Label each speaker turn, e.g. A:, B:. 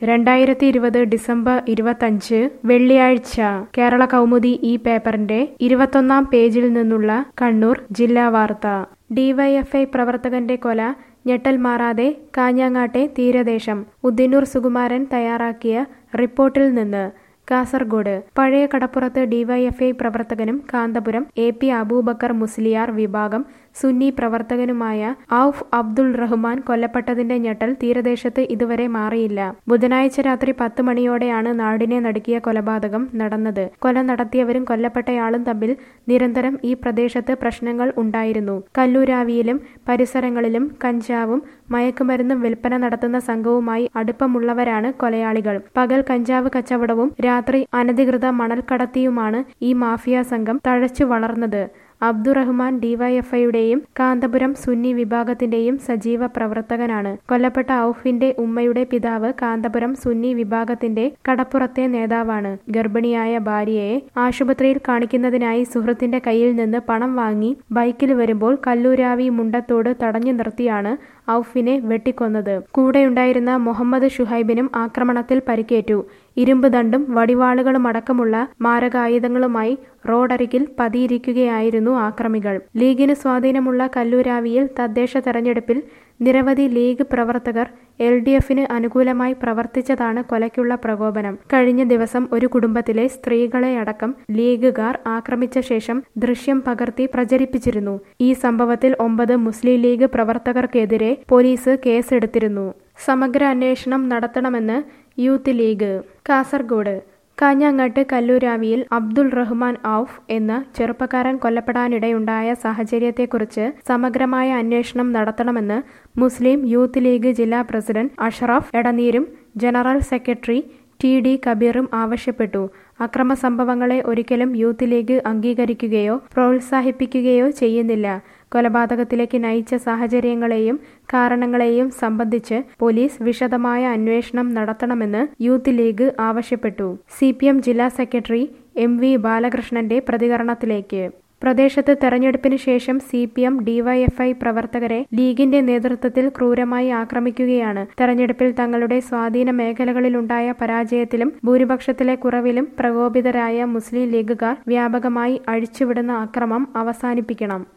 A: രണ്ടായിരത്തി ഇരുപത് ഡിസംബർ ഇരുപത്തഞ്ച് വെള്ളിയാഴ്ച കേരള കൗമുദി ഈ പേപ്പറിന്റെ ഇരുപത്തൊന്നാം പേജിൽ നിന്നുള്ള കണ്ണൂർ ജില്ലാ വാർത്ത ഡിവൈഎഫ്ഐ പ്രവർത്തകന്റെ കൊല ഞെട്ടൽ മാറാതെ കാഞ്ഞങ്ങാട്ടെ തീരദേശം ഉദ്ദിനൂർ സുകുമാരൻ തയ്യാറാക്കിയ റിപ്പോർട്ടിൽ നിന്ന് കാസർഗോഡ് പഴയ കടപ്പുറത്ത് ഡിവൈഎഫ്ഐ പ്രവർത്തകനും കാന്തപുരം എ പി അബൂബക്കർ മുസ്ലിയാർ വിഭാഗം സുന്നി പ്രവർത്തകനുമായ ഔഫ് അബ്ദുൾ റഹ്മാൻ കൊല്ലപ്പെട്ടതിന്റെ ഞെട്ടൽ തീരദേശത്ത് ഇതുവരെ മാറിയില്ല ബുധനാഴ്ച രാത്രി പത്ത് മണിയോടെയാണ് നാടിനെ നടുക്കിയ കൊലപാതകം നടന്നത് കൊല നടത്തിയവരും കൊല്ലപ്പെട്ടയാളും തമ്മിൽ നിരന്തരം ഈ പ്രദേശത്ത് പ്രശ്നങ്ങൾ ഉണ്ടായിരുന്നു കല്ലൂരാവിയിലും പരിസരങ്ങളിലും കഞ്ചാവും മയക്കുമരുന്നും വിൽപ്പന നടത്തുന്ന സംഘവുമായി അടുപ്പമുള്ളവരാണ് കൊലയാളികൾ പകൽ കഞ്ചാവ് കച്ചവടവും രാത്രി അനധികൃത മണൽക്കടത്തിയുമാണ് ഈ മാഫിയ സംഘം തഴച്ചു വളർന്നത് അബ്ദുറഹ്മാൻ ഡിവൈഎഫ്ഐയുടെയും കാന്തപുരം സുന്നി വിഭാഗത്തിന്റെയും സജീവ പ്രവർത്തകനാണ് കൊല്ലപ്പെട്ട ഔഫിന്റെ ഉമ്മയുടെ പിതാവ് കാന്തപുരം സുന്നി വിഭാഗത്തിന്റെ കടപ്പുറത്തെ നേതാവാണ് ഗർഭിണിയായ ഭാര്യയെ ആശുപത്രിയിൽ കാണിക്കുന്നതിനായി സുഹൃത്തിന്റെ കയ്യിൽ നിന്ന് പണം വാങ്ങി ബൈക്കിൽ വരുമ്പോൾ കല്ലൂരാവി മുണ്ടത്തോട് തടഞ്ഞു നിർത്തിയാണ് ഔഫിനെ വെട്ടിക്കൊന്നത് കൂടെയുണ്ടായിരുന്ന മുഹമ്മദ് ഷുഹൈബിനും ആക്രമണത്തിൽ പരിക്കേറ്റു ഇരുമ്പ് ദണ്ടും വടിവാളുകളും അടക്കമുള്ള മാരകായുധങ്ങളുമായി റോഡരികിൽ പതിയിരിക്കുകയായിരുന്നു ആക്രമികൾ ലീഗിന് സ്വാധീനമുള്ള കല്ലൂരാവിയിൽ തദ്ദേശ തെരഞ്ഞെടുപ്പിൽ നിരവധി ലീഗ് പ്രവർത്തകർ എൽ ഡി എഫിന് അനുകൂലമായി പ്രവർത്തിച്ചതാണ് കൊലയ്ക്കുള്ള പ്രകോപനം കഴിഞ്ഞ ദിവസം ഒരു കുടുംബത്തിലെ സ്ത്രീകളെ അടക്കം ലീഗുകാർ ആക്രമിച്ച ശേഷം ദൃശ്യം പകർത്തി പ്രചരിപ്പിച്ചിരുന്നു ഈ സംഭവത്തിൽ ഒമ്പത് മുസ്ലിം ലീഗ് പ്രവർത്തകർക്കെതിരെ പോലീസ് കേസെടുത്തിരുന്നു സമഗ്ര അന്വേഷണം നടത്തണമെന്ന് യൂത്ത് ലീഗ് കാസർഗോഡ് കാഞ്ഞങ്ങാട്ട് കല്ലൂരാവിയിൽ അബ്ദുൾ റഹ്മാൻ ഔഫ് എന്ന ചെറുപ്പക്കാരൻ കൊല്ലപ്പെടാനിടയുണ്ടായ സാഹചര്യത്തെക്കുറിച്ച് സമഗ്രമായ അന്വേഷണം നടത്തണമെന്ന് മുസ്ലിം യൂത്ത് ലീഗ് ജില്ലാ പ്രസിഡന്റ് അഷറഫ് എടനീരും ജനറൽ സെക്രട്ടറി ടി ഡി കബീറും ആവശ്യപ്പെട്ടു അക്രമ സംഭവങ്ങളെ ഒരിക്കലും യൂത്ത് ലീഗ് അംഗീകരിക്കുകയോ പ്രോത്സാഹിപ്പിക്കുകയോ ചെയ്യുന്നില്ല കൊലപാതകത്തിലേക്ക് നയിച്ച സാഹചര്യങ്ങളെയും കാരണങ്ങളെയും സംബന്ധിച്ച് പോലീസ് വിശദമായ അന്വേഷണം നടത്തണമെന്ന് യൂത്ത് ലീഗ് ആവശ്യപ്പെട്ടു സി ജില്ലാ സെക്രട്ടറി എം വി ബാലകൃഷ്ണന്റെ പ്രതികരണത്തിലേക്ക് പ്രദേശത്ത് തെരഞ്ഞെടുപ്പിന് ശേഷം സി പി എം ഡിവൈഎഫ്ഐ പ്രവർത്തകരെ ലീഗിന്റെ നേതൃത്വത്തിൽ ക്രൂരമായി ആക്രമിക്കുകയാണ് തെരഞ്ഞെടുപ്പിൽ തങ്ങളുടെ സ്വാധീന മേഖലകളിലുണ്ടായ പരാജയത്തിലും ഭൂരിപക്ഷത്തിലെ കുറവിലും പ്രകോപിതരായ മുസ്ലിം ലീഗുകാർ വ്യാപകമായി അഴിച്ചുവിടുന്ന അക്രമം അവസാനിപ്പിക്കണം